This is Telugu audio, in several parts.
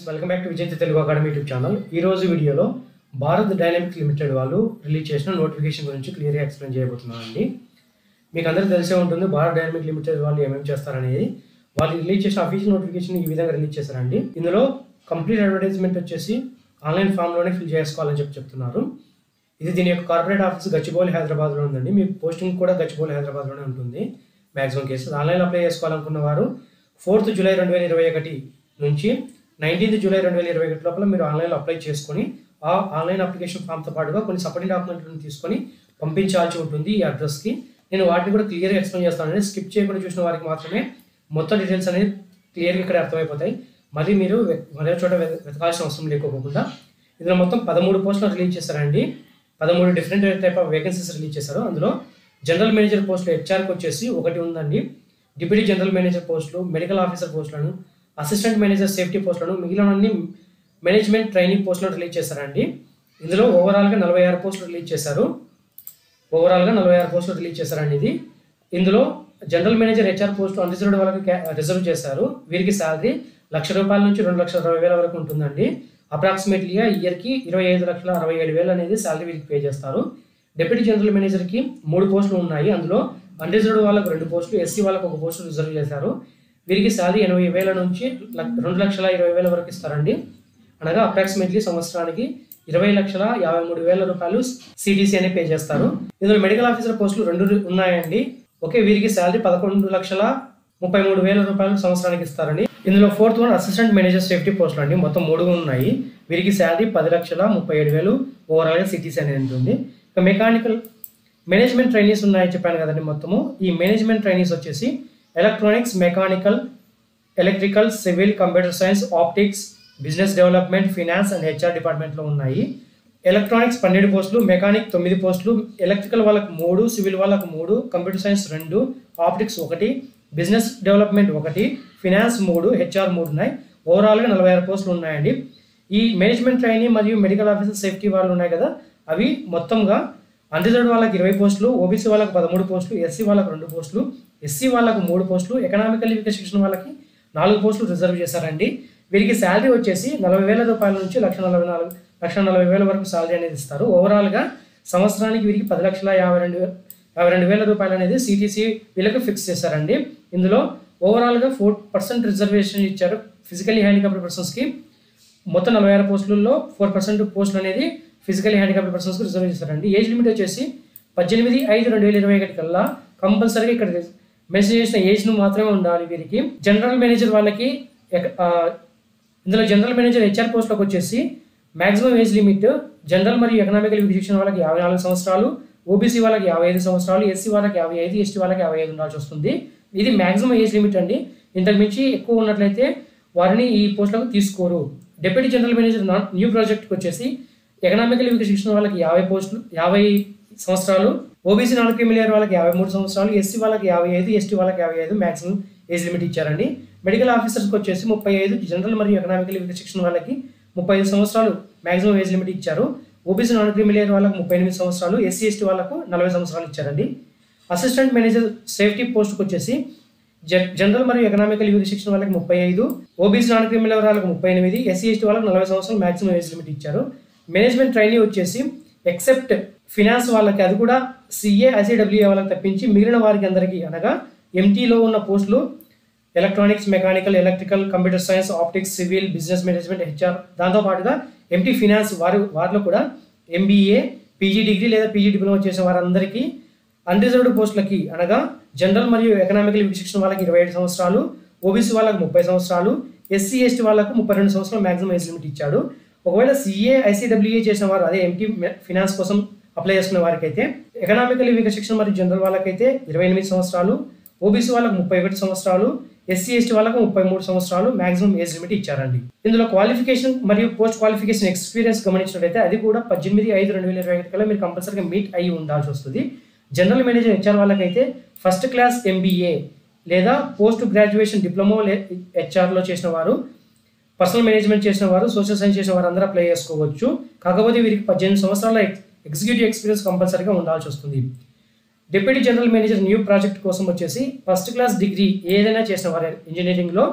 ఫ్రెండ్స్ వెల్కమ్ బ్యాక్ టు విజేత తెలుగు అకాడమీ యూట్యూబ్ ఛానల్ ఈ రోజు వీడియోలో భారత్ డైనమిక్ లిమిటెడ్ వాళ్ళు రిలీజ్ చేసిన నోటిఫికేషన్ గురించి క్లియర్గా ఎక్స్ప్లెయిన్ చేయబోతున్నాను అండి మీకు అందరికీ తెలిసే ఉంటుంది భారత్ డైనమిక్ లిమిటెడ్ వాళ్ళు ఏమేమి చేస్తారనేది వాళ్ళు రిలీజ్ చేసిన అఫీషియల్ నోటిఫికేషన్ ఈ విధంగా రిలీజ్ చేశారండి ఇందులో కంప్లీట్ అడ్వర్టైజ్మెంట్ వచ్చేసి ఆన్లైన్ ఫామ్లోనే ఫిల్ చేసుకోవాలని చెప్పి చెప్తున్నారు ఇది దీని యొక్క కార్పొరేట్ ఆఫీస్ గచ్చిబౌలి హైదరాబాద్లో ఉందండి మీ పోస్టింగ్ కూడా గచ్చిబౌలి హైదరాబాద్లోనే ఉంటుంది మ్యాక్సిమం కేసెస్ ఆన్లైన్ అప్లై చేసుకోవాలనుకున్న వారు ఫోర్త్ జూలై రెండు వేల ఇరవై ఒకటి నుంచి నైన్టీన్త్ జూలై రెండు వేల ఇరవై ఒకటి లోపల మీరు ఆన్లైన్లో అప్లై చేసుకొని ఆ ఆన్లైన్ అప్లికేషన్ ఫామ్తో పాటుగా కొన్ని సపోర్టింగ్ డాక్యుమెంట్లను తీసుకొని పంపించాల్సి ఉంటుంది ఈ అడ్రస్కి నేను వాటిని కూడా క్లియర్గా ఎక్స్ప్లెయిన్ చేస్తానండి స్కిప్ చేయకుండా చూసిన వారికి మాత్రమే మొత్తం డీటెయిల్స్ అనేది క్లియర్గా ఇక్కడ అర్థమైపోతాయి మళ్ళీ మీరు వె- మరో చోట వె- వెతకాల్సిన అవసరం లేకోకుండా ఇందులో మొత్తం పదమూడు పోస్టులు రిలీజ్ చేశారండి పదమూడు different type of vacancies release చేశారు అందులో జనరల్ మేనేజర్ పోస్టులు హెచ్ఆర్కి వచ్చేసి ఒకటి ఉందండి డిప్యూటీ జనరల్ మేనేజర్ పోస్టులు మెడికల్ ఆఫీసర్ పోస్టులను అసిస్టెంట్ మేనేజర్ సేఫ్టీ పోస్టులను మిగిలిన మేనేజ్మెంట్ ట్రైనింగ్ పోస్టులను రిలీజ్ చేశారండి ఇందులో ఓవరాల్గా నలభై ఆరు పోస్టులు రిలీజ్ చేశారు ఓవరాల్గా నలభై ఆరు పోస్టులు రిలీజ్ చేశారండి ఇది ఇందులో general manager HR post unreserved వాళ్ళకి క్యా- రిజర్వ్ చేశారు వీరికి శాలరీ లక్ష రూపాయల నుంచి రెండు లక్షల అరవై వేల వరకు ఉంటుందండి అప్రాక్సిమేట్లీగా ఇయర్కి ఇరవై ఐదు లక్షల అరవై ఏడు వేలు అనేది శాలరీ వీరికి పే చేస్తారు డిప్యూటీ జనరల్ మేనేజర్కి మూడు పోస్టులు ఉన్నాయి అందులో అన్రిజర్వ్డ్ వాళ్ళకు రెండు పోస్టులు ఎస్సీ వాళ్ళకు ఒక పోస్టు రిజర్వ్ చేశారు వీరికి శాలరీ ఎనభై వేల నుంచి లక్- రెండు లక్షల ఇరవై వేల వరకు ఇస్తారండి అనగా అప్రాక్సిమేట్లీ సంవత్సరానికి ఇరవై లక్షల యాభై మూడు వేల రూపాయలు సిటీసీ అనే పే చేస్తారు ఇందులో మెడికల్ ఆఫీసర్ పోస్టులు రెండు ఉన్నాయండి ఓకే వీరికి శాలరీ పదకొండు లక్షల ముప్పై మూడు వేల రూపాయలు సంవత్సరానికి ఇస్తారండి ఇందులో fourth one assistant manager safety పోస్టులు అండి మొత్తం మూడు ఉన్నాయి వీరికి శాలరీ పది లక్షల ముప్పై ఏడు వేలు ఓవరాల్గా సిటీసీ అనేది ఉంటుంది ఇక మెకానికల్ మేనేజ్మెంట్ ట్రైనీస్ ఉన్నాయని చెప్పాను కదండి మొత్తము ఈ మేనేజ్మెంట్ ట్రైనీస్ వచ్చేసి electronics mechanical electrical civil computer science optics business development finance and HR డిపార్ట్మెంట్లో ఉన్నాయి ఎలక్ట్రానిక్స్ పన్నెండు పోస్టులు మెకానిక్ తొమ్మిది పోస్టులు ఎలక్ట్రికల్ వాళ్ళకు మూడు సివిల్ వాళ్ళకు మూడు కంప్యూటర్ సైన్స్ రెండు ఆప్టిక్స్ ఒకటి బిజినెస్ డెవలప్మెంట్ ఒకటి ఫినాన్స్ మూడు హెచ్ఆర్ మూడు ఉన్నాయి ఓవరాల్గా నలభై ఆరు పోస్టులు ఉన్నాయండి ఈ మేనేజ్మెంట్ ట్రైనింగ్ మరియు మెడికల్ ఆఫీసర్ సేఫ్టీ వాళ్ళు ఉన్నాయి కదా అవి మొత్తంగా అన్రిజర్వ్డ్ వాళ్ళకి ఇరవై పోస్టులు ఓబీసీ వాళ్ళకి పదమూడు పోస్టులు ఎస్సీ వాళ్ళకి రెండు పోస్టులు ఎస్సీ వాళ్ళకు మూడు పోస్టులు ఎకనామికల్ వీకర్ శిక్షణ వాళ్ళకి నాలుగు పోస్టులు రిజర్వ్ చేశారండి వీరికి శాలరీ వచ్చేసి నలభై వేల రూపాయల నుంచి లక్ష నలభై నాలుగు లక్ష నలభై వేల వరకు శాలరీ అనేది ఇస్తారు ఓవరాల్గా సంవత్సరానికి వీరికి పది లక్షల యాభై రెండు వే- యాభై రెండు వేల రూపాయలు అనేది సిటీసీ వీళ్ళకి ఫిక్స్ చేశారండి ఇందులో ఓవరాల్గా ఫోర్ పర్సెంట్ రిజర్వేషన్ ఇచ్చారు ఫిజికల్లీ హ్యాండిక్యాప్డ్ పర్సన్స్కి మొత్తం నలభై ఆరు పోస్టులలో ఫోర్ పర్సెంట్ పోస్టులు అనేది ఫిజికల్లీ హ్యాండిక్యాప్డ్ పర్సన్స్కి రిజర్వ్ చేశారండి ఏజ్ లిమిట్ వచ్చేసి పద్దెనిమిది ఐదు రెండు వేల ఇరవై ఒకటి కల్లా కంపల్సరీగా ఇక్కడ మెన్షన్ చేసిన ఏజ్ను మాత్రమే ఉండాలి వీరికి జనరల్ మేనేజర్ వాళ్ళకి ఎక- ఆ, ఇందులో జనరల్ మేనేజర్ హెచ్ఆర్ పోస్ట్లకు వచ్చేసి మాక్సిమం ఏజ్ లిమిట్ జనరల్ మరియు ఎకనామికల్ విశిక్షణ వాళ్ళకి యాభై నాలుగు సంవత్సరాలు ఓబీసీ వాళ్ళకి యాభై ఐదు సంవత్సరాలు ఎస్సీ వాళ్ళకి యాభై ఐదు ఎస్టీ వాళ్ళకి యాభై ఐదు ఉండాల్సి వస్తుంది ఇది మాక్సిమం ఏజ్ లిమిట్ అండి ఇంతకు మించి ఎక్కువ ఉన్నట్లయితే వారిని ఈ పోస్టులకు తీసుకోరు deputy general manager non new ప్రాజెక్ట్కి వచ్చేసి ఎకనామికల్ వికశిక్షణ వాళ్ళకి యాభై పోస్టులు యాభై సంవత్సరాలు ఓబీసీ నాన్ క్రిమిలియర్ వాళ్ళకి యాభై మూడు సంవత్సరాలు ఎస్సీ వాళ్ళకి యాభై ఐదు ఎస్టీ వాళ్ళకి యాభై ఐదు మాక్సిమం ఏజ్ లిమిట్ ఇచ్చారండి మెడికల్ ఆఫీసర్స్కి వచ్చేసి ముప్పై ఐదు జనరల్ మరియు ఎకనామికల్ వికశిక్షణ వాళ్ళకి ముప్పై ఐదు సంవత్సరాలు మాక్సిమం ఏజ్ లిమిట్ ఇచ్చారు ఓబీసీ నాన్ క్రిమిలియర్ వాళ్ళకి ముప్పై ఎనిమిది సంవత్సరాలు ఎస్సీ ఎస్టీ వాళ్ళకు నలభై సంవత్సరాలు ఇచ్చారండి అసిస్టెంట్ మేనేజర్ సేఫ్టీ పోస్ట్కి వచ్చేసి జ- జనరల్ మరియు ఎకనామికల్ యూజ్ శిక్షణ వాళ్ళకి ముప్పై ఐదు ఓబీసీ నాన్ క్రిమినల్ వాళ్ళకి ముప్పై ఎనిమిది ఎస్సీ ఎస్టీ వాళ్ళకి నలభై సంవత్సరాలు మాక్సిమం ఏజ్ లిమిట్ ఇచ్చారు మేనేజ్మెంట్ ట్రైనీ వచ్చేసి ఎక్సెప్ట్ ఫినాన్స్ వాళ్ళకి అది కూడా సిఏ ఐసీడబ్ల్యూఏ వాళ్ళకి తప్పించి మిగిలిన వారికి అందరికీ అనగా ఎంటీలో ఉన్న పోస్టులు electronics mechanical electrical computer science optics civil business management HR దాంతో పాటుగా ఎంటీ ఫినాన్స్ వారి వారిలో కూడా ఎంబీఏ పీజీ డిగ్రీ లేదా పీజీ డిప్లొమా చేసిన వారందరికీ అన్రిజర్వ్డ్ పోస్టులకి అనగా జనరల్ మరియు ఎకనామికల్ శిక్షణ వాళ్ళకి ఇరవై ఏడు సంవత్సరాలు ఓబీసీ వాళ్ళకి ముప్పై సంవత్సరాలు ఎస్సీ ఎస్టీ వాళ్ళకు ముప్పై రెండు సంవత్సరాలు మాక్సిమం ఏజ్ లిమిట్ ఇచ్చాడు ఒకవేళ సిఏ ఐసీడబ్ల్యూఏ చేసిన వారు అదే ఎంటీ ఫినాన్స్ కోసం అప్లై చేసుకునే వారికి అయితే ఎకనామికల్ వికశిక్షణ మరియు జనరల్ వాళ్ళకైతే ఇరవై ఎనిమిది సంవత్సరాలు ఓబీసీ వాళ్ళకు ముప్పై ఒకటి సంవత్సరాలు ఎస్సీ ఎస్టీ వాళ్ళకు ముప్పై మూడు సంవత్సరాలు మాక్సిమం ఏజ్ లిమిట్ ఇచ్చారండి ఇందులో క్వాలిఫికేషన్ మరియు పోస్ట్ క్వాలిఫికేషన్ ఎక్స్పీరియన్స్ గమనించినట్లయితే అది కూడా పద్దెనిమిది ఐదు రెండు వేల ఇరవై ఒకటి కల్లా మీరు కంపల్సరీగా మీట్ అయ్యి ఉండాల్సి వస్తుంది జనరల్ మేనేజర్ హెచ్ఆర్ వాళ్ళకైతే ఫస్ట్ క్లాస్ ఎంబీఏ లేదా పోస్ట్ గ్రాడ్యుయేషన్ డిప్లొమా హెచ్ఆర్లో చేసిన వారు పర్సనల్ మేనేజ్మెంట్ చేసిన వారు సోషల్ సైన్స్ చేసిన వారు అందరూ అప్లై చేసుకోవచ్చు కాకపోతే వీరికి పద్దెనిమిది సంవత్సరాల ఎగ్జిక్యూటివ్ ఎక్స్పీరియన్స్ కంపల్సరీగా ఉండాల్సి వస్తుంది deputy general manager new project కోసం వచ్చేసి ఫస్ట్ క్లాస్ డిగ్రీ ఏదైనా చేసిన వారు ఇంజనీరింగ్లో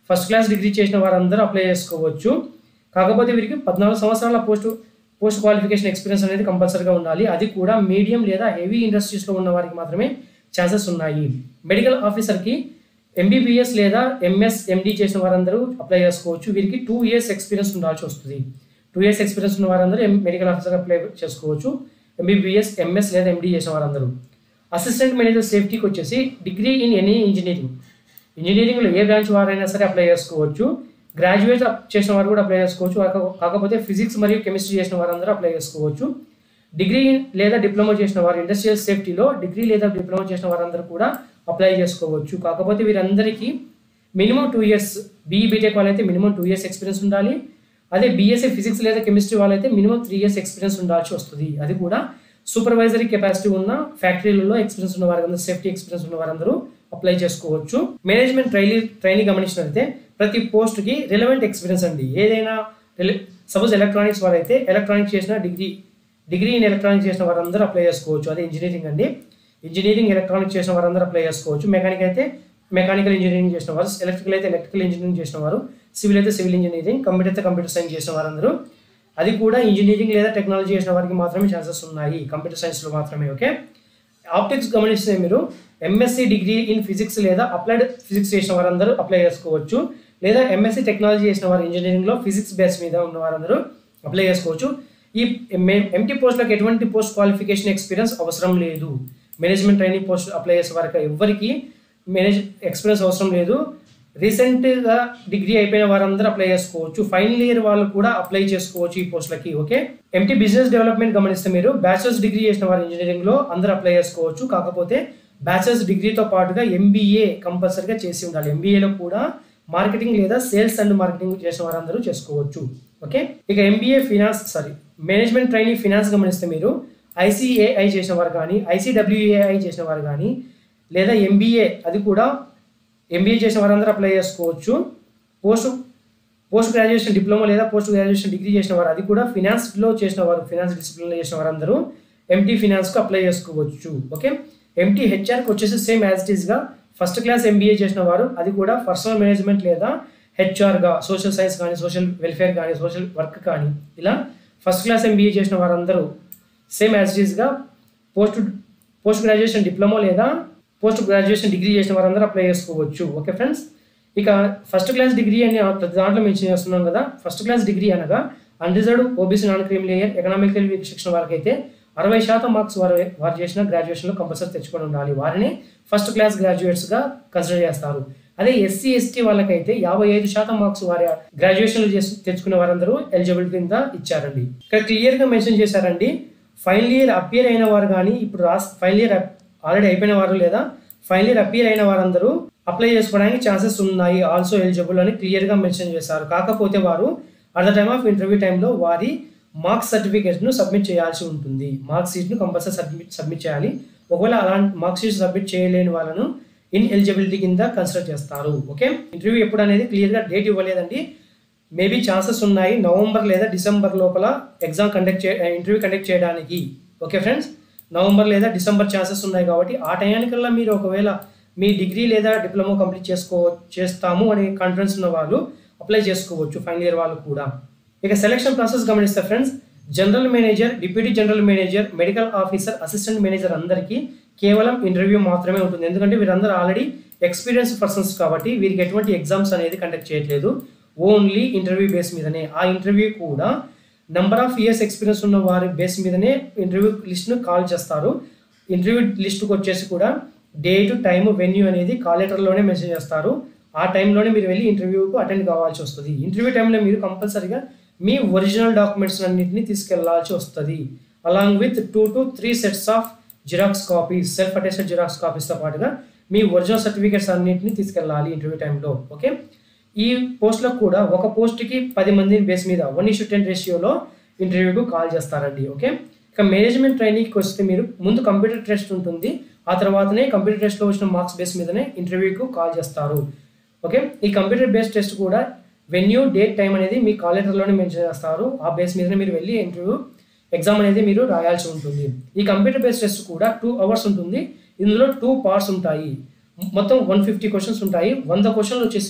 ఫస్ట్ క్లాస్ డిగ్రీ చేసిన వారందరూ అప్లై చేసుకోవచ్చు కాకపోతే వీరికి పద్నాలుగు సంవత్సరాల పోస్ట్ పోస్ట్ క్వాలిఫికేషన్ ఎక్స్పీరియన్స్ అనేది కంపల్సరీగా ఉండాలి అది కూడా మీడియం లేదా హెవీ ఇండస్ట్రీస్లో ఉన్న వారికి మాత్రమే ఛాన్సెస్ ఉన్నాయి మెడికల్ ఆఫీసర్కి ఎంబీబీఎస్ లేదా ఎంఎస్ ఎండి చేసిన వారందరూ అప్లై చేసుకోవచ్చు వీరికి టూ ఇయర్స్ ఎక్స్పీరియన్స్ ఉండాల్సి వస్తుంది టూ ఇయర్స్ ఎక్స్పీరియన్స్ ఉన్న వారందరూ మెడికల్ ఆఫీసర్ అప్లై చేసుకోవచ్చు ఎంబీబీఎస్ ఎంఎస్ లేదా ఎండి చేసిన వారందరూ అసిస్టెంట్ మేనేజర్ సేఫ్టీకి వచ్చేసి డిగ్రీ ఇన్ ఎనీ ఇంజనీరింగ్ ఇంజనీరింగ్లో ఏ బ్రాంచ్ వారైనా సరే అప్లై చేసుకోవచ్చు గ్రాడ్యుయేట్ చేసిన వారు కూడా అప్లై చేసుకోవచ్చు కాక- కాకపోతే ఫిజిక్స్ మరియు కెమిస్ట్రీ చేసిన వారందరూ అప్లై చేసుకోవచ్చు డిగ్రీ లేదా డిప్లొమా చేసిన వారు ఇండస్ట్రియల్ సేఫ్టీలో డిగ్రీ లేదా డిప్లొమా చేసిన వారందరూ కూడా అప్లై చేసుకోవచ్చు కాకపోతే వీరందరికీ minimum two years BE BTech వాళ్ళైతే మినిమం టూ ఇయర్స్ ఎక్స్పీరియన్స్ ఉండాలి అదే బీఎస్సీ ఫిజిక్స్ లేదా కెమిస్ట్రీ వాళ్ళైతే మినిమం త్రీ ఇయర్స్ ఎక్స్పీరియన్స్ ఉండాల్సి వస్తుంది అది కూడా సూపర్వైజరీ కెపాసిటీ ఉన్న ఫ్యాక్టరీలలో ఎక్స్పీరియన్స్ ఉన్న వారందరూ సేఫ్టీ ఎక్స్పీరియన్స్ ఉన్న వారందరూ అప్లై చేసుకోవచ్చు మేనేజ్మెంట్ ట్రైనీ ట్రైనింగ్ గమనించినట్లయితే ప్రతి పోస్ట్కి రిలవెంట్ ఎక్స్పీరియన్స్ అండి ఏదైనా సపోజ్ ఎలక్ట్రానిక్స్ వారైతే ఎలక్ట్రానిక్స్ చేసిన డిగ్రీ డిగ్రీ ఇన్ ఎలక్ట్రానిక్స్ చేసిన వారందరూ అప్లై చేసుకోవచ్చు అదే ఇంజనీరింగ్ అండి ఇంజనీరింగ్ ఎలక్ట్రానిక్స్ చేసిన వారందరూ అప్లై చేసుకోవచ్చు మెకానిక్ అయితే మెకానికల్ ఇంజనీరింగ్ చేసిన వారు ఎలక్ట్రికల్ అయితే ఎలక్ట్రికల్ ఇంజనీరింగ్ చేసిన వారు సివిల్ అయితే సివిల్ ఇంజనీరింగ్ కంప్యూటర్ అయితే కంప్యూటర్ సైన్స్ చేసిన వారందరూ అది కూడా ఇంజనీరింగ్ లేదా టెక్నాలజీ చేసిన వారికి మాత్రమే ఛాన్సెస్ ఉన్నాయి కంప్యూటర్ సైన్స్లో మాత్రమే ఓకే ఆప్టిక్స్ గమనిస్తే మీరు ఎంఎస్సి డిగ్రీ ఇన్ ఫిజిక్స్ లేదా అప్లైడ్ ఫిజిక్స్ చేసిన వారందరూ అప్లై చేసుకోవచ్చు లేదా ఎంఎస్సి టెక్నాలజీ చేసిన వారు ఇంజనీరింగ్లో ఫిజిక్స్ బేస్ మీద ఉన్న వారందరూ అప్లై చేసుకోవచ్చు ఈ ఎంటీ పోస్ట్లకు ఎటువంటి పోస్ట్ క్వాలిఫికేషన్ ఎక్స్పీరియన్స్ అవసరం లేదు మేనేజ్మెంట్ ట్రైనింగ్ పోస్ట్ అప్లై చేసే వారికి ఎవరికి మేనేజ్ ఎక్స్పీరియన్స్ అవసరం లేదు రీసెంట్గా డిగ్రీ అయిపోయిన వారందరూ అప్లై చేసుకోవచ్చు ఫైనల్ ఇయర్ వాళ్ళు కూడా అప్లై చేసుకోవచ్చు ఈ పోస్టులకి ఓకే ఎంటీ బిజినెస్ డెవలప్మెంట్ గమనిస్తే మీరు బ్యాచిలర్స్ డిగ్రీ చేసిన వారు ఇంజనీరింగ్లో అందరూ అప్లై చేసుకోవచ్చు కాకపోతే బ్యాచిలర్స్ డిగ్రీతో పాటుగా ఎంబీఏ కంపల్సరీగా చేసి ఉండాలి ఎంబీఏలో కూడా మార్కెటింగ్ లేదా సేల్స్ అండ్ మార్కెటింగ్ చేసిన వారందరూ చేసుకోవచ్చు ఓకే ఇక MBA finance sorry management training finance గమనిస్తే మీరు ఐసీఏఐ చేసిన వారు కానీ ఐసీడబ్ల్యూఏఐ చేసిన వారు కానీ లేదా ఎంబీఏ అది కూడా ఎంబీఏ చేసిన వారందరూ అప్లై చేసుకోవచ్చు పోస్ట్ పోస్ట్ గ్రాడ్యుయేషన్ డిప్లొమా లేదా పోస్ట్ గ్రాడ్యుయేషన్ డిగ్రీ చేసిన వారు అది కూడా ఫినాన్స్లో చేసిన వారు ఫినాన్స్ డిసిప్లిన్లో చేసిన వారందరూ ఎంటీ ఫినాన్స్కు అప్లై చేసుకోవచ్చు ఓకే ఎంటీ హెచ్ఆర్కి వచ్చేసి సేమ్ యాజ్ ఇట్ ఈస్గా ఫస్ట్ క్లాస్ ఎంబీఏ చేసిన వారు అది కూడా పర్సనల్ మేనేజ్మెంట్ లేదా హెచ్ఆర్గా సోషల్ సైన్స్ కానీ సోషల్ వెల్ఫేర్ కానీ సోషల్ వర్క్ కానీ ఇలా ఫస్ట్ క్లాస్ ఎంబీఏ చేసిన వారందరూ సేమ్ యాజ్ ఇట్ ఈస్గా పోస్ట్ పోస్ట్ గ్రాడ్యుయేషన్ డిప్లొమా లేదా పోస్ట్ గ్రాడ్యుయేషన్ డిగ్రీ చేసిన వారందరూ అప్లై చేసుకోవచ్చు ఓకే ఫ్రెండ్స్ ఇక ఫస్ట్ క్లాస్ డిగ్రీ అని ప్రతి దాంట్లో మెన్షన్ చేస్తున్నాం కదా ఫస్ట్ క్లాస్ డిగ్రీ అనగా unreserved OBC non cream layer economical weak శిక్షణ వారికి అయితే అరవై శాతం మార్క్స్ వారు వారు చేసిన గ్రాడ్యుయేషన్లో కంపల్సరీ తెచ్చుకొని ఉండాలి వారిని ఫస్ట్ క్లాస్ గ్రాడ్యుయేట్స్గా కన్సిడర్ చేస్తారు అదే ఎస్సీ ఎస్టీ వాళ్ళకైతే యాభై ఐదు శాతం మార్క్స్ వారి గ్రాడ్యుయేషన్లు చేసి తెచ్చుకున్న వారందరూ ఎలిజిబుల్ కింద ఇచ్చారండి ఇక్కడ క్లియర్గా మెన్షన్ చేశారండి ఫైనల్ ఇయర్ అపియర్ అయిన వారు కానీ ఇప్పుడు రాస్ ఫైనల్ ఇయర్ ఆల్రెడీ అయిపోయిన వారు లేదా ఫైనల్ ఇయర్ అపియర్ అయిన వారందరూ అప్లై చేసుకోవడానికి ఛాన్సెస్ ఉన్నాయి ఆల్సో ఎలిజిబుల్ అని క్లియర్గా మెన్షన్ చేశారు కాకపోతే వారు at the time of interview టైంలో వారి మార్క్స్ సర్టిఫికేట్ను సబ్మిట్ చేయాల్సి ఉంటుంది మార్క్స్ షీట్ను కంపల్సరీ సబ్మిట్ సబ్మిట్ చేయాలి ఒకవేళ అలాంటి మార్క్స్ షీట్ సబ్మిట్ చేయలేని వాళ్ళను ఇన్ ఎలిజిబిలిటీ కింద కన్సిడర్ చేస్తారు ఓకే ఇంటర్వ్యూ ఎప్పుడు అనేది క్లియర్గా డేట్ ఇవ్వలేదండి మేబీ ఛాన్సెస్ ఉన్నాయి నవంబర్ లేదా డిసెంబర్ లోపల ఎగ్జామ్ కండక్ట్ చే ఇంటర్వ్యూ కండక్ట్ చేయడానికి ఓకే ఫ్రెండ్స్ నవంబర్ లేదా డిసెంబర్ ఛాన్సెస్ ఉన్నాయి కాబట్టి ఆ టయానికల్లా మీరు ఒకవేళ మీ డిగ్రీ లేదా డిప్లొమా కంప్లీట్ చేసుకో చేస్తాము అనే కాన్ఫిడెన్స్ ఉన్న వాళ్ళు అప్లై చేసుకోవచ్చు ఫైనల్ ఇయర్ వాళ్ళు కూడా ఇక సెలక్షన్ ప్రాసెస్ గమనిస్తే friends general manager deputy general manager medical officer assistant manager అందరికీ కేవలం ఇంటర్వ్యూ మాత్రమే ఉంటుంది ఎందుకంటే వీరందరూ ఆల్రెడీ ఎక్స్పీరియన్స్ పర్సన్స్ కాబట్టి వీరికి ఎటువంటి ఎగ్జామ్స్ అనేది కండక్ట్ చేయట్లేదు ఓన్లీ ఇంటర్వ్యూ బేస్ మీదనే ఆ ఇంటర్వ్యూ కూడా నెంబర్ ఆఫ్ ఇయర్స్ ఎక్స్పీరియన్స్ ఉన్న వారి బేస్ మీదనే ఇంటర్వ్యూ లిస్ట్ను కాల్ చేస్తారు ఇంటర్వ్యూ లిస్ట్కి వచ్చేసి కూడా డేట్ టైం వెన్యూ అనేది కాల్ లెటర్లోనే మెసేజ్ చేస్తారు ఆ టైంలోనే మీరు వెళ్ళి ఇంటర్వ్యూకు అటెండ్ కావాల్సి వస్తుంది ఇంటర్వ్యూ టైంలో మీరు కంపల్సరీగా మీ ఒరిజినల్ డాక్యుమెంట్స్ అన్నింటినీ తీసుకెళ్లాల్సి వస్తుంది along with two to three sets of xerox copies self attested xerox కాపీస్తో పాటుగా మీ ఒరిజినల్ సర్టిఫికేట్స్ అన్నింటినీ తీసుకెళ్ళాలి ఇంటర్వ్యూ టైంలో ఓకే ఈ పోస్ట్లో కూడా ఒక పోస్ట్కి పది మంది బేస్ మీద వన్ ఇష్యూ టెన్ రేషియోలో ఇంటర్వ్యూకు కాల్ చేస్తారండి ఓకే ఇక మేనేజ్మెంట్ ట్రైనింగ్కి వస్తే మీరు ముందు కంప్యూటర్ టెస్ట్ ఉంటుంది ఆ తర్వాతనే కంప్యూటర్ టెస్ట్లో వచ్చిన మార్క్స్ బేస్ మీదనే ఇంటర్వ్యూకు కాల్ చేస్తారు ఓకే ఈ కంప్యూటర్ బేస్డ్ టెస్ట్ కూడా వెన్యూ డేట్ టైం అనేది మీ కాల్ లెటర్లోనే మెన్షన్ చేస్తారు ఆ బేస్ మీదనే మీరు వెళ్ళి ఇంటర్వ్యూ ఎగ్జామ్ అనేది మీరు రాయాల్సి ఉంటుంది ఈ కంప్యూటర్ బేస్డ్ టెస్ట్ కూడా టూ అవర్స్ ఉంటుంది ఇందులో టూ పార్ట్స్ ఉంటాయి మొత్తం వన్ ఫిఫ్టీ క్వశ్చన్స్ ఉంటాయి వంద క్వశ్చన్లు వచ్చేసి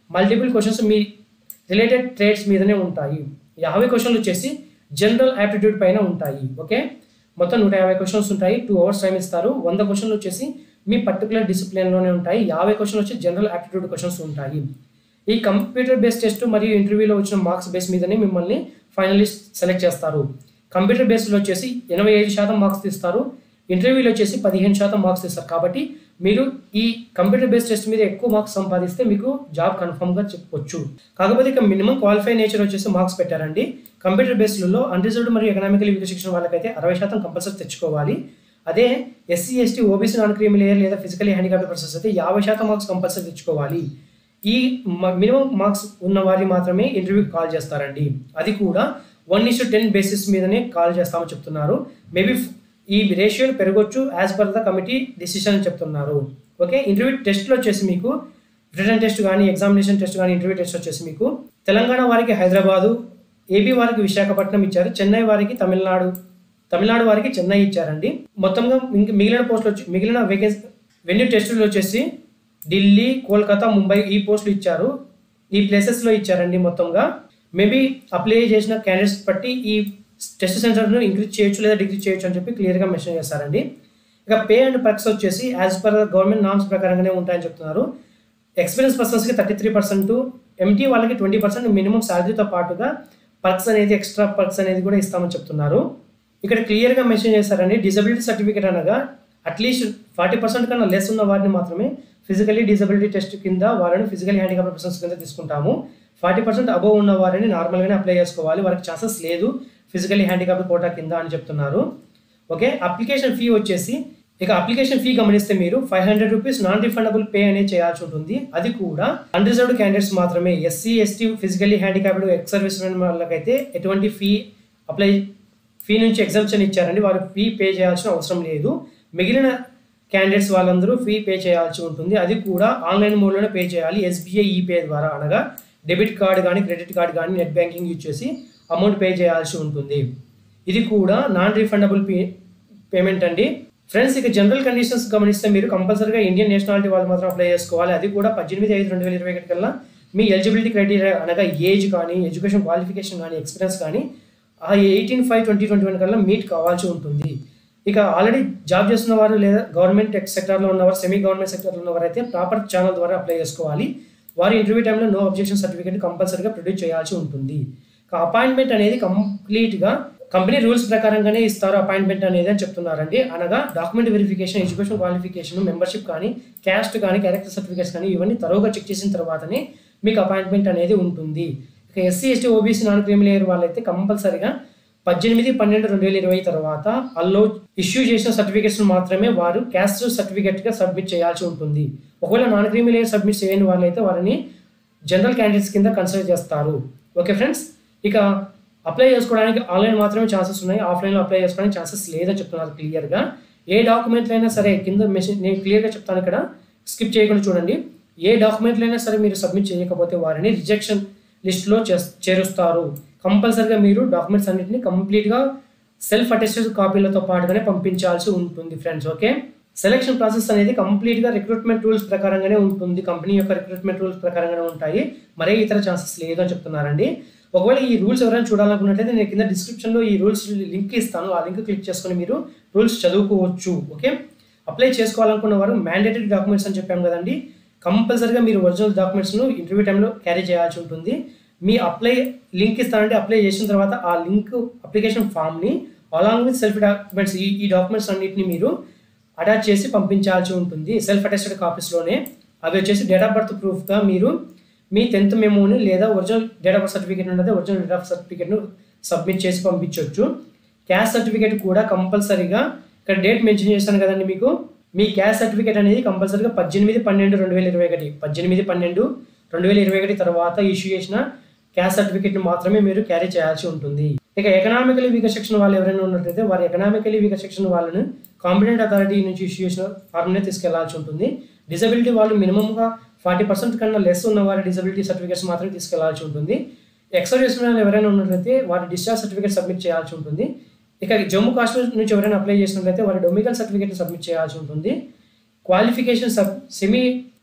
మల్టిపుల్ క్వశ్చన్స్ మీ రిలేటెడ్ ట్రేడ్స్ మీదనే ఉంటాయి యాభై క్వశ్చన్లు వచ్చేసి జనరల్ యాప్టిట్యూడ్ పైన ఉంటాయి ఓకే మొత్తం నూట యాభై క్వశ్చన్స్ ఉంటాయి టూ అవర్స్ టైం ఇస్తారు వంద క్వశ్చన్లు వచ్చేసి మీ పర్టికులర్ డిసిప్లిన్లోనే ఉంటాయి యాభై క్వశ్చన్లు వచ్చి జనరల్ యాప్టిట్యూడ్ క్వశ్చన్స్ ఉంటాయి ఈ కంప్యూటర్ బేస్డ్ టెస్ట్ మరియు ఇంటర్వ్యూలో వచ్చిన మార్క్స్ బేస్ మీదనే మిమ్మల్ని ఫైనలిస్ట్ సెలెక్ట్ చేస్తారు కంప్యూటర్ బేస్లో వచ్చేసి ఎనభై ఐదు శాతం మార్క్స్ తీస్తారు ఇంటర్వ్యూలో వచ్చేసి పదిహేను శాతం మార్క్స్ ఇస్తారు కాబట్టి మీరు ఈ కంప్యూటర్ బేస్డ్ టెస్ట్ మీద ఎక్కువ మార్క్స్ సంపాదిస్తే మీకు జాబ్ కన్ఫర్మ్గా చెప్పొచ్చు కాకపోతే ఇక మినిమం క్వాలిఫై నేచర్ వచ్చేసి మార్క్స్ పెట్టారండి కంప్యూటర్ బేస్డ్లో అన్రిజర్వ్డ్ మరియు ఎకనామికల్ వీక్ సెక్షన్ వాళ్ళకైతే అరవై శాతం కంపల్సరీ తెచ్చుకోవాలి అదే SC ST OBC non creamy layer లేదా ఫిజికలీ హ్యాండిక్యాప్డ్ పర్సన్స్ అయితే యాభై శాతం మార్క్స్ కంపల్సరీ తెచ్చుకోవాలి ఈ మినిమం మార్క్స్ ఉన్న వారిని మాత్రమే ఇంటర్వ్యూకి కాల్ చేస్తారండి అది కూడా వన్ ఇస్ టెన్ బేసిస్ మీదనే కాల్ చేస్తామని చెప్తున్నారు మేబీ ఈ రేషియోలు పెరగొచ్చు as per the committee decision అని చెప్తున్నారు ఓకే ఇంటర్వ్యూ టెస్ట్లో వచ్చేసి మీకు రిటర్న్ టెస్ట్ కానీ ఎగ్జామినేషన్ టెస్ట్ కానీ ఇంటర్వ్యూ టెస్ట్ వచ్చేసి మీకు తెలంగాణ వారికి హైదరాబాదు ఏపీ వారికి విశాఖపట్నం ఇచ్చారు చెన్నై వారికి తమిళనాడు తమిళనాడు వారికి చెన్నై ఇచ్చారండి మొత్తంగా ఇంక మిగిలిన పోస్టులు వచ్చి మిగిలిన వేకెన్సీ వెన్యూ టెస్టులు వచ్చేసి ఢిల్లీ కోల్కతా ముంబై ఈ పోస్టులు ఇచ్చారు ఈ ప్లేసెస్లో ఇచ్చారండి మొత్తంగా మేబీ అప్లై చేసిన క్యాండిడేట్స్ బట్టి ఈ టెస్ట్ సెంటర్ను ఇంక్రీజ్ చేయొచ్చు లేదా డిగ్రీ చేయొచ్చు అని చెప్పి క్లియర్గా మెన్షన్ చేస్తారండి ఇక పే అండ్ పర్క్స్ వచ్చేసి యాజ్ పర్ గవర్నమెంట్ నామ్స్ ప్రకారంగానే ఉంటాయని చెప్తున్నారు ఎక్స్పీరియన్స్ పర్సన్స్కి థర్టీ త్రీ పర్సెంట్ ఎంటీ వాళ్ళకి ట్వంటీ పర్సెంట్ మినిమం శాలరీతో పాటుగా పర్క్స్ అనేది ఎక్స్ట్రా పర్క్స్ అనేది కూడా ఇస్తామని చెప్తున్నారు ఇక్కడ క్లియర్గా మెన్షన్ చేశారండి డిజబిలిటీ సర్టిఫికేట్ అనగా అట్లీస్ట్ ఫార్టీ పర్సెంట్ కన్నా లెస్ ఉన్న వారిని మాత్రమే ఫిజికలీ డిజబిలిటీ టెస్ట్ కింద వాళ్ళని ఫిజికలీ హ్యాండిక్యాప్ పర్సన్స్ కింద తీసుకుంటాము ఫార్టీ పర్సెంట్ అబోవ్ ఉన్న వారిని నార్మల్గానే అప్లై చేసుకోవాలి వారికి ఛాన్సెస్ లేదు ఫిజికలీ హ్యాండిక్యాప్ కోటా కింద అని చెప్తున్నారు ఓకే అప్లికేషన్ ఫీ వచ్చేసి ఇక అప్లికేషన్ ఫీ గమనిస్తే మీరు five hundred rupees non refundable pay అనేది చేయాల్సి ఉంటుంది అది కూడా అన్రిజర్వ్డ్ క్యాండిడేట్స్ మాత్రమే SC ST physically handicapped ex service వాళ్ళకైతే ఎటువంటి ఫీ అప్లై ఫీ నుంచి ఎగ్జామ్షన్ ఇచ్చారండి వారు ఫీ పే చేయాల్సిన అవసరం లేదు మిగిలిన క్యాండిడేట్స్ వాళ్ళందరూ ఫీ పే చేయాల్సి ఉంటుంది అది కూడా ఆన్లైన్ మోడ్లోనే పే చేయాలి ఎస్బీఐ ఈపే ద్వారా అనగా డెబిట్ కార్డ్ కానీ క్రెడిట్ కార్డ్ కానీ నెట్ బ్యాంకింగ్ యూజ్ చేసి అమౌంట్ పే చేయాల్సి ఉంటుంది ఇది కూడా నాన్ రిఫండబుల్ పే పేమెంట్ అండి ఫ్రెండ్స్ ఇక జనరల్ కండిషన్స్ గమనిస్తే మీరు కంపల్సరీగా ఇండియన్ నేషనాలిటీ వాళ్ళు మాత్రం అప్లై చేసుకోవాలి అది కూడా పద్దెనిమిది ఐదు రెండు వేల ఇరవై ఒకటి కల్లా మీ ఎలిజిబిలిటీ క్రైటీరియా అనగా ఏజ్ కానీ ఎడ్యుకేషన్ క్వాలిఫికేషన్ కానీ ఎక్స్పీరియన్స్ కానీ ఆ eighteen five twenty twenty one కల్లా మీట్ కావాల్సి ఉంటుంది ఇక ఆల్రెడీ జాబ్ చేస్తున్న వారు లేదా గవర్నమెంట్ సెక్టర్లో ఉన్నవారు సెమీ గవర్నమెంట్ సెక్టర్లో ఉన్నవారు అయితే ప్రాపర్ ఛానల్ ద్వారా అప్లై చేసుకోవాలి వారి ఇంటర్వ్యూ టైంలో నో అబ్జెక్షన్ సర్టిఫికేట్ కంపల్సరీగా ప్రొడ్యూస్ చేయాల్సి ఉంటుంది ఇక అపాయింట్మెంట్ అనేది కంప్లీట్గా కంపెనీ రూల్స్ ప్రకారంగానే ఇస్తారు అపాయింట్మెంట్ అనేది అని చెప్తున్నారండి అనగా document verification education qualification membership కానీ క్యాస్ట్ కానీ క్యారెక్టర్ సర్టిఫికేట్స్ కానీ ఇవన్నీ తరువుగా చెక్ చేసిన తర్వాతనే మీకు అపాయింట్మెంట్ అనేది ఉంటుంది ఇక SC ST OBC non creamy layer వాళ్ళైతే కంపల్సరీగా పద్దెనిమిది పన్నెండు రెండు వేల ఇరవై తర్వాత అల్లో ఇష్యూ చేసిన సర్టిఫికేట్స్ మాత్రమే వారు క్యాస్ట్ సర్టిఫికేట్గా సబ్మిట్ చేయాల్సి ఉంటుంది ఒకవేళ నాన్ క్రీమీ లేయర్ సబ్మిట్ చేయని వాళ్ళైతే వారిని జనరల్ క్యాండిడేట్స్ కింద కన్సిడర్ చేస్తారు ఓకే ఫ్రెండ్స్ ఇక అప్లై చేసుకోవడానికి ఆన్లైన్ మాత్రమే ఛాన్సెస్ ఉన్నాయి ఆఫ్లైన్లో అప్లై చేసుకోవడానికి ఛాన్సెస్ లేదని చెప్తున్నారు క్లియర్గా ఏ డాక్యుమెంట్లు అయినా సరే కింద మెసేజ్ నేను క్లియర్గా చెప్తాను ఇక్కడ స్కిప్ చేయకుండా చూడండి ఏ డాక్యుమెంట్లు అయినా సరే మీరు సబ్మిట్ చేయకపోతే వారిని రిజెక్షన్ లిస్ట్లో చేరుస్తారు కంపల్సరిగా మీరు డాక్యుమెంట్స్ అన్నింటినీ కంప్లీట్గా సెల్ఫ్ అటెస్టెడ్ కాపీలతో పాటుగానే పంపించాల్సి ఉంటుంది ఫ్రెండ్స్ ఓకే సెలక్షన్ ప్రాసెస్ అనేది కంప్లీట్గా రిక్రూట్మెంట్ రూల్స్ ప్రకారంగానే ఉంటుంది కంపెనీ యొక్క రిక్రూట్మెంట్ రూల్స్ ప్రకారంగానే ఉంటాయి మరే ఇతర ఛాన్సెస్ లేదు అని చెప్తున్నారండి ఒకవేళ ఈ రూల్స్ ఎవరైనా చూడాలనుకున్నట్లయితే నేను కింద డిస్క్రిప్షన్లో ఈ రూల్స్ లింక్ ఇస్తాను ఆ లింక్ క్లిక్ చేసుకొని మీరు రూల్స్ చదువుకోవచ్చు ఓకే అప్లై చేసుకోవాలనుకున్న వారు మ్యాండేటరీ డాక్యుమెంట్స్ అని చెప్పాము కదండి కంపల్సరీగా మీరు ఒరిజినల్ డాక్యుమెంట్స్ను ఇంటర్వ్యూ టైంలో క్యారీ చేయాల్సి ఉంటుంది మీ అప్లై లింక్ ఇస్తానంటే అప్లై చేసిన తర్వాత ఆ లింక్ అప్లికేషన్ ఫామ్ని అలాంగ్ విత్ సెల్ఫ్ డాక్యుమెంట్స్ ఈ ఈ డాక్యుమెంట్స్ అన్నింటిని మీరు అటాచ్ చేసి పంపించాల్సి ఉంటుంది సెల్ఫ్ అటెస్టెడ్ కాపీస్లోనే అవి వచ్చేసి డేట్ ఆఫ్ బర్త్ ప్రూఫ్గా మీరు మీ టెన్త్ మెమోని లేదా original date of birth certificate ఉన్నది ఒరిజినల్ డేట్ ఆఫ్ సర్టిఫికేట్ను సబ్మిట్ చేసి పంపించవచ్చు క్యాస్ట్ సర్టిఫికేట్ కూడా కంపల్సరీగా ఇక్కడ డేట్ మెన్షన్ చేశాను కదండి మీకు మీ క్యాస్ట్ సర్టిఫికేట్ అనేది కంపల్సరీగా పద్దెనిమిది పన్నెండు రెండు వేల ఇరవై ఒకటి పద్దెనిమిది పన్నెండు రెండు వేల ఇరవై ఒకటి తర్వాత ఇష్యూ చేసిన క్యాస్ట్ సర్టిఫికేట్ని మాత్రమే మీరు క్యారీ చేయాల్సి ఉంటుంది ఇక ఎకనామికలీ వీకర్ సెక్షన్ వాళ్ళు ఎవరైనా ఉన్నట్లయితే వారి ఎకనామికలీ వీకర్ సెక్షన్ వాళ్ళని కాంపిటెంట్ అథారిటీ నుంచి ఇష్యూ చేసిన ఫార్మ్నే తీసుకెళ్లాల్సి ఉంటుంది డిజబిలిటీ వాళ్ళు మినిమంగా ఫార్టీ పర్సెంట్ కన్నా లెస్ ఉన్న వారి డిజబిలిటీ సర్టిఫికేట్స్ మాత్రమే తీసుకెళ్లాల్సి ఉంటుంది ఎక్సర్వీస్ వాళ్ళు ఎవరైనా ఉన్నట్లయితే వారి డిశ్చార్జ్ సర్టిఫికేట్ సబ్మిట్ చేయాల్సి ఉంటుంది ఇక జమ్మూ కాశ్మీర్ నుంచి ఎవరైనా అప్లై చేసినట్లయితే వారి డొమికల్ సర్టిఫికేట్ సబ్మిట్ చేయాల్సి ఉంటుంది qualification sub semi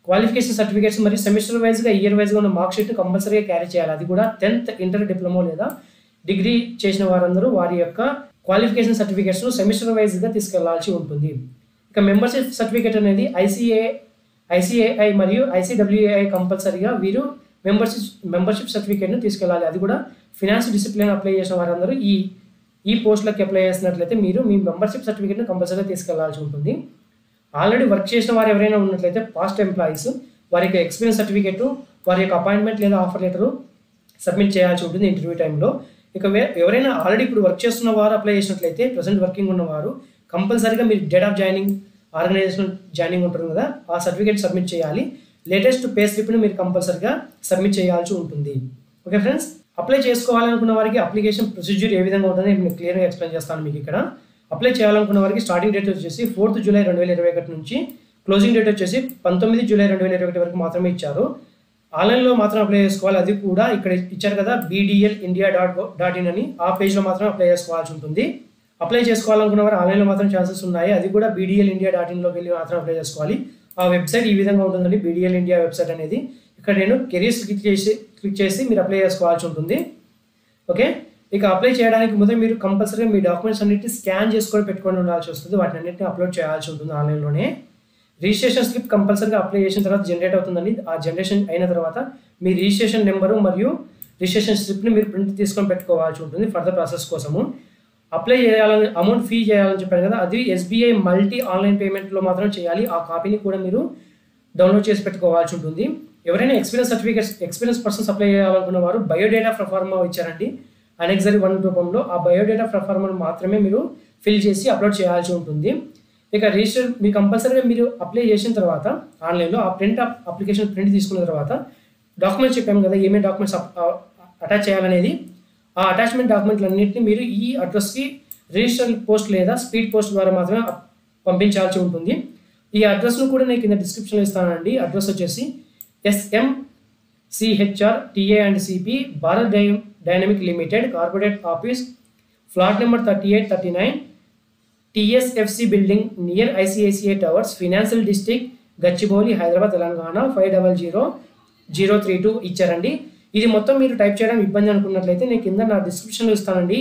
qualification certificates మరియు సెమిస్టర్ వైజ్గా ఇయర్ వైజ్గా ఉన్న మార్క్ షీట్ కంపల్సరీగా క్యారీ చేయాలి అది కూడా టెన్త్ ఇంటర్ డిప్లొమా లేదా డిగ్రీ చేసిన వారందరూ వారి యొక్క క్వాలిఫికేషన్ సర్టిఫికేట్స్ను సెమిస్టర్ వైజ్గా తీసుకెళ్లాల్సి ఉంటుంది ఇక మెంబర్షిప్ సర్టిఫికేట్ అనేది ఐసీఏ ఐసీఏఐ మరియు ఐసీడబ్ల్యూఏఐ కంపల్సరీగా వీరు మెంబర్షిప్ మెంబర్షిప్ సర్టిఫికేట్ను తీసుకెళ్ళాలి అది కూడా ఫినాన్స్ డిసిప్లిన్ అప్లై చేసిన వారందరూ ఈ ఈ పోస్టులకు అప్లై చేసినట్లయితే మీరు మీ మెంబర్షిప్ సర్టిఫికేట్ను కంపల్సరీగా తీసుకెళ్లాల్సి ఉంటుంది ఆల్రెడీ వర్క్ చేసిన వారు ఎవరైనా ఉన్నట్లయితే పాస్ట్ ఎంప్లాయీస్ వారి యొక్క ఎక్స్పీరియన్స్ సర్టిఫికేట్ వారి యొక్క అపాయింట్మెంట్ లేదా ఆఫర్ లెటర్ సబ్మిట్ చేయాల్సి ఉంటుంది ఇంటర్వ్యూ టైంలో ఇక వే- ఎవరైనా ఆల్రెడీ ఇప్పుడు వర్క్ చేస్తున్న వారు అప్లై చేసినట్లయితే ప్రజెంట్ వర్కింగ్ ఉన్నవారు కంపల్సరీగా మీరు date of joining organization joining ఉంటుంది కదా ఆ సర్టిఫికేట్ సబ్మిట్ చేయాలి లేటెస్ట్ పే స్లిప్ని మీరు కంపల్సరీగా సబ్మిట్ చేయాల్సి ఉంటుంది ఓకే ఫ్రెండ్స్ అప్లై చేసుకోవాలనుకున్న వారికి అప్లికేషన్ ప్రొసీజ్యూర్ ఏ విధంగా ఉంటుందో నేను క్లియర్గా ఎక్స్ప్లెయిన్ చేస్తాను మీకు ఇక్కడ అప్లై చేయాలనుకున్న వారికి స్టార్టింగ్ డేట్ వచ్చేసి ఫోర్త్ జూలై రెండు వేల ఇరవై ఒకటి నుంచి క్లోజింగ్ డేట్ వచ్చేసి పంతొమ్మిది జూలై రెండు వేల ఇరవై ఒకటి వరకు మాత్రమే ఇచ్చారు ఆన్లైన్లో మాత్రం అప్లై చేసుకోవాలి అది కూడా ఇక్కడ ఇచ్చారు కదా BDL India dot dot in అని ఆ పేజ్లో మాత్రం అప్లై చేసుకోవాల్సి ఉంటుంది అప్లై చేసుకోవాలనుకున్న వారు ఆన్లైన్లో మాత్రం ఛాన్సెస్ ఉన్నాయి అది కూడా బీడిఎల్ ఇండియా డాట్ ఇన్లోకి వెళ్ళి మాత్రం అప్లై చేసుకోవాలి ఆ వెబ్సైట్ ఈ విధంగా ఉంటుందండి బీడిఎల్ ఇండియా వెబ్సైట్ అనేది ఇక్కడ నేను కెరీర్స్ క్లిక్ చేసి క్లిక్ చేసి మీరు అప్లై చేసుకోవాల్సి ఉంటుంది ఓకే ఇక అప్లై చేయడానికి ముందే మీరు కంపల్సరీగా మీ డాక్యుమెంట్స్ అన్నిటిని స్కాన్ చేసుకొని పెట్టుకొని ఉండాల్సి వస్తుంది వాటిని అన్నింటిని అప్లోడ్ చేయాల్సి ఉంటుంది ఆన్లైన్లోనే రిజిస్ట్రేషన్ స్లిప్ కంపల్సరీగా అప్లై చేసిన తర్వాత జనరేట్ అవుతుందండి ఆ జనరేషన్ అయిన తర్వాత మీ రిజిస్ట్రేషన్ నెంబరు మరియు రిజిస్ట్రేషన్ స్లిప్ని మీరు ప్రింట్ తీసుకొని పెట్టుకోవాల్సి ఉంటుంది ఫర్దర్ ప్రాసెస్ కోసము అప్లై చేయాలని అమౌంట్ ఫీ చేయాలని చెప్పాను కదా అది ఎస్బీఐ మల్టీ ఆన్లైన్ పేమెంట్లో మాత్రం చేయాలి ఆ కాపీని కూడా మీరు డౌన్లోడ్ చేసి పెట్టుకోవాల్సి ఉంటుంది ఎవరైనా experience certificates experience persons apply చేయాలనుకున్న వారు బయోడేటా ప్రఫార్మా ఇచ్చారండి అనెక్సరీ వన్ రూపంలో ఆ బయోడేటా ప్రఫార్మాను మాత్రమే మీరు ఫిల్ చేసి అప్లోడ్ చేయాల్సి ఉంటుంది ఇక రిజిస్టర్ మీరు కంపల్సరీగా మీరు అప్లై చేసిన తర్వాత ఆన్లైన్లో ఆ ప్రింట్ అప్లికేషన్ ప్రింట్ తీసుకున్న తర్వాత డాక్యుమెంట్స్ చెప్పాము కదా ఏమేమి డాక్యుమెంట్స్ అటాచ్ చేయాలనేది ఆ అటాచ్మెంట్ డాక్యుమెంట్లన్నింటినీ మీరు ఈ అడ్రస్కి రిజిస్టర్ పోస్ట్ లేదా స్పీడ్ పోస్ట్ ద్వారా మాత్రమే అప్- పంపించాల్సి ఉంటుంది ఈ అడ్రస్ను కూడా నేను కింద డిస్క్రిప్షన్లో ఇస్తానండి అడ్రస్ వచ్చేసి SM CHR TA and CP Bharat డై dynamic limited corporate office flat number thirty eight thirty nine TSFC building near ICICI towers financial district Gachibowli Hyderabad Telangana five double zero zero three two ఇచ్చారండి ఇది మొత్తం మీరు టైప్ చేయడం ఇబ్బంది అనుకున్నట్లయితే నేను కింద నా డిస్క్రిప్షన్లో ఇస్తానండి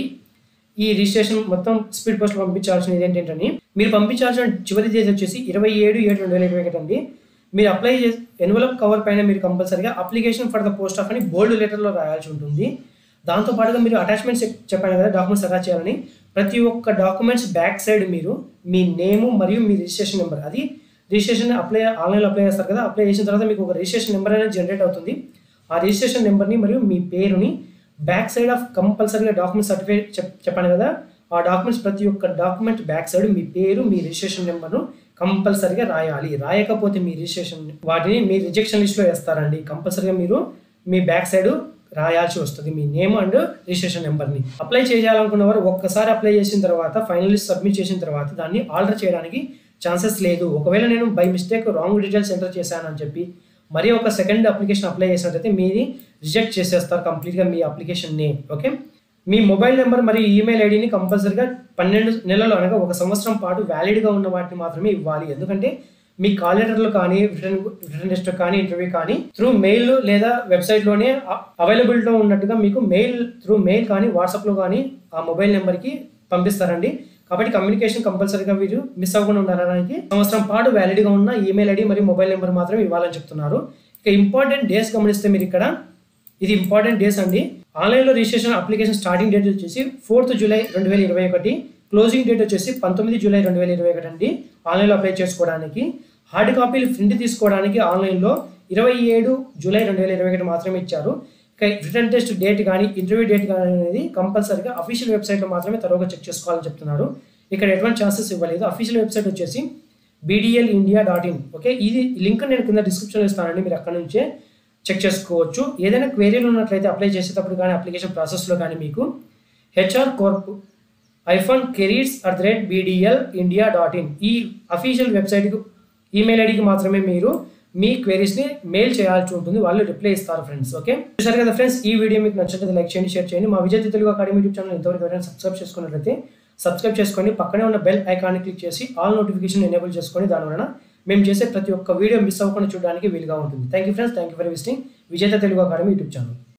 ఈ రిజిస్ట్రేషన్ మొత్తం స్పీడ్ పోస్ట్ పంపించాల్సినది ఏంటంటే మీరు పంపించాల్సిన చివరి తేదీ వచ్చేసి ఇరవై ఏడు ఏడు రెండు వేల ఇరవై ఒకటి అండి మీరు అప్లై చేసి ఎన్వలప్ కవర్ పైన మీరు కంపల్సరీగా application for the post of అని బోల్డ్ లెటర్లో రాయాల్సి ఉంటుంది దాంతో పాటుగా మీరు అటాచ్మెంట్స్ చెప్పాను కదా డాక్యుమెంట్స్ అటాచ్ చేయాలని ప్రతి ఒక్క డాక్యుమెంట్స్ బ్యాక్ సైడ్ మీరు మీ నేము మరియు మీ రిజిస్ట్రేషన్ నెంబర్ అది రిజిస్ట్రేషన్ అప్లై ఆన్లైన్లో అప్లై చేస్తారు కదా అప్లై చేసిన తర్వాత మీకు ఒక రిజిస్ట్రేషన్ నెంబర్ అనేది జనరేట్ అవుతుంది ఆ రిజిస్ట్రేషన్ నెంబర్ని మరియు మీ పేరుని బ్యాక్ సైడ్ ఆఫ్ కంపల్సరీగా డాక్యుమెంట్ సర్టిఫికేట్ చెప్ చెప్పాను కదా ఆ డాక్యుమెంట్స్ ప్రతి ఒక్క డాక్యుమెంట్ బ్యాక్ సైడ్ మీ పేరు మీ రిజిస్ట్రేషన్ నెంబర్ను కంపల్సరీగా రాయాలి రాయకపోతే మీ రిజిస్ట్రేషన్ వాటిని మీ రిజెక్షన్ లిస్ట్లో వేస్తారండి కంపల్సరీగా మీరు మీ బ్యాక్ సైడ్ రాయాల్సి వస్తుంది మీ నేమ్ అండ్ రిజిస్ట్రేషన్ నెంబర్ని అప్లై చేయాలనుకున్న వారు ఒక్కసారి అప్లై చేసిన తర్వాత ఫైనలిస్ట్ సబ్మిట్ చేసిన తర్వాత దాన్ని ఆల్టర్ చేయడానికి ఛాన్సెస్ లేదు ఒకవేళ నేను by mistake wrong details enter చేశానని చెప్పి మరి ఒక సెకండ్ అప్లికేషన్ అప్లై చేసినట్లయితే మీది రిజెక్ట్ చేసేస్తారు కంప్లీట్గా మీ అప్లికేషన్ నేమ్ ఓకే మీ మొబైల్ నెంబర్ మరియు ఈమెయిల్ ఐడిని కంపల్సరీగా పన్నెండు నెలలు అనగా ఒక సంవత్సరం పాటు వ్యాలిడ్గా ఉన్న వాటిని మాత్రమే ఇవ్వాలి ఎందుకంటే మీ కాల్ లెటర్లు కానీ రిటర్న్ రిటర్న్ టెస్ట్ కానీ ఇంటర్వ్యూ కానీ త్రూ మెయిల్ లేదా వెబ్సైట్లోనే అవైలబిలిటీలో ఉన్నట్టుగా మీకు మెయిల్ త్రూ మెయిల్ కానీ వాట్సాప్లో కానీ ఆ మొబైల్ నెంబర్కి పంపిస్తారండి కాబట్టి కమ్యూనికేషన్ కంపల్సరీగా మీరు మిస్ అవ్వకుండా ఉండడానికి సంవత్సరం పాటు వ్యాలిడ్గా ఉన్న ఈమెయిల్ ఐడి మరియు మొబైల్ నెంబర్ మాత్రం ఇవ్వాలని చెప్తున్నారు ఇక ఇంపార్టెంట్ డేస్ గమనిస్తే మీరు ఇక్కడ ఇది ఇంపార్టెంట్ డేస్ అండి ఆన్లైన్లో రిజిస్ట్రేషన్ అప్లికేషన్ స్టార్టింగ్ డేట్ వచ్చేసి ఫోర్త్ జూలై రెండు వేల ఇరవై ఒకటి క్లోజింగ్ డేట్ వచ్చేసి పంతొమ్మిది జూలై రెండు వేల ఇరవై ఒకటి అండి ఆన్లైన్లో అప్లై చేసుకోవడానికి హార్డ్ కాపీలు ప్రింట్ తీసుకోవడానికి ఆన్లైన్లో ఇరవై ఏడు జూలై రెండు వేల ఇరవై ఒకటి మాత్రమే ఇచ్చారు ఇక రిటర్న్ టెస్ట్ డేట్ కానీ ఇంటర్వ్యూ డేట్ కానీ అనేది కంపల్సరీగా అఫీషియల్ వెబ్సైట్లో మాత్రమే తరువుగా చెక్ చేసుకోవాలని చెప్తున్నారు ఇక్కడ ఎటువంటి ఛాన్సెస్ ఇవ్వలేదు అఫీషియల్ వెబ్సైట్ వచ్చేసి BDL India dot in okay ఇది లింక్ నేను కింద డిస్క్రిప్షన్లో ఇస్తానండి మీరు అక్కడ నుంచే చెక్ చేసుకోవచ్చు ఏదైనా క్వేరీలు ఉన్నట్లయితే అప్లై చేసేటప్పుడు కానీ అప్లికేషన్ ప్రాసెస్లో కానీ మీకు HR corp hyphen careers at the rate BDL India dot in ఈ అఫీషియల్ వెబ్సైట్కి ఈమెయిల్ ఐడికి మాత్రమే మీరు మీ క్వెరీస్ని మెయిల్ చేయాల్సి ఉంటుంది వాళ్ళు రిప్లై ఇస్తారు ఫ్రెండ్స్ ఓకే చూసారు కదా ఫ్రెండ్స్ ఈ వీడియో మీకు నచ్చినట్లయితే లైక్ చేయండి షేర్ చేయండి మా Vijay Telugu academy YouTube channel ఇంతవరకు ఎవరైనా సబ్స్క్రైబ్ చేసుకున్నట్లయితే సబ్స్క్రైబ్ చేసుకోండి పక్కనే ఉన్న బెల్ ఐకాన్ని క్లిక్ చేసి ఆల్ నోటిఫికేషన్ ఎనేబుల్ చేసుకొని దానివలన మేము చేసే ప్రతి ఒక్క వీడియో మిస్ అవ్వకుండా చూడడానికి వీలుగా ఉంటుంది thank you friends thank you for visiting Vijetha Telugu academy YouTube channel